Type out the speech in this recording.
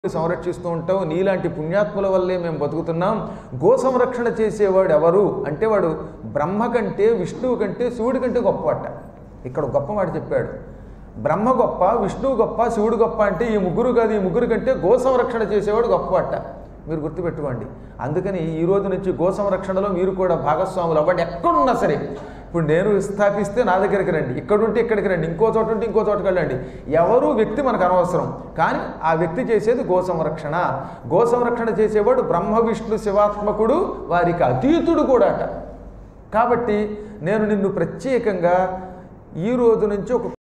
సంరక్షిస్తూ ఉంటావు నీలాంటి పుణ్యాత్ముల వల్లే మేము బతుకుతున్నాం గో సంరక్షణ చేసేవాడు ఎవరు అంటే వాడు బ్రహ్మ కంటే విష్ణువు కంటే శివుడి కంటే గొప్పవాట ఇక్కడ గొప్ప మాట చెప్పాడు బ్రహ్మ గొప్ప విష్ణువు గొప్ప శివుడు గొప్ప అంటే ఈ ముగ్గురు కాదు ఈ ముగ్గురు కంటే గో సంరక్షణ చేసేవాడు గొప్పవాట మీరు గుర్తుపెట్టుకోండి అందుకని ఈ రోజు నుంచి గో సంరక్షణలో మీరు కూడా భాగస్వాములు అవ్వండి ఎక్కడున్నా సరే ఇప్పుడు నేను స్థాపిస్తే నా దగ్గరికి రండి ఇక్కడ ఉంటే ఇక్కడికి రండి ఇంకో చోట ఉంటే ఇంకో చోటకి వెళ్ళండి ఎవరు వ్యక్తి మనకు అనవసరం కానీ ఆ వ్యక్తి చేసేది గో సంరక్షణ గో సంరక్షణ చేసేవాడు బ్రహ్మ విష్ణు శివాత్మకుడు వారికి అతీతుడు కూడా అట కాబట్టి నేను నిన్ను ప్రత్యేకంగా ఈ రోజు నుంచి ఒక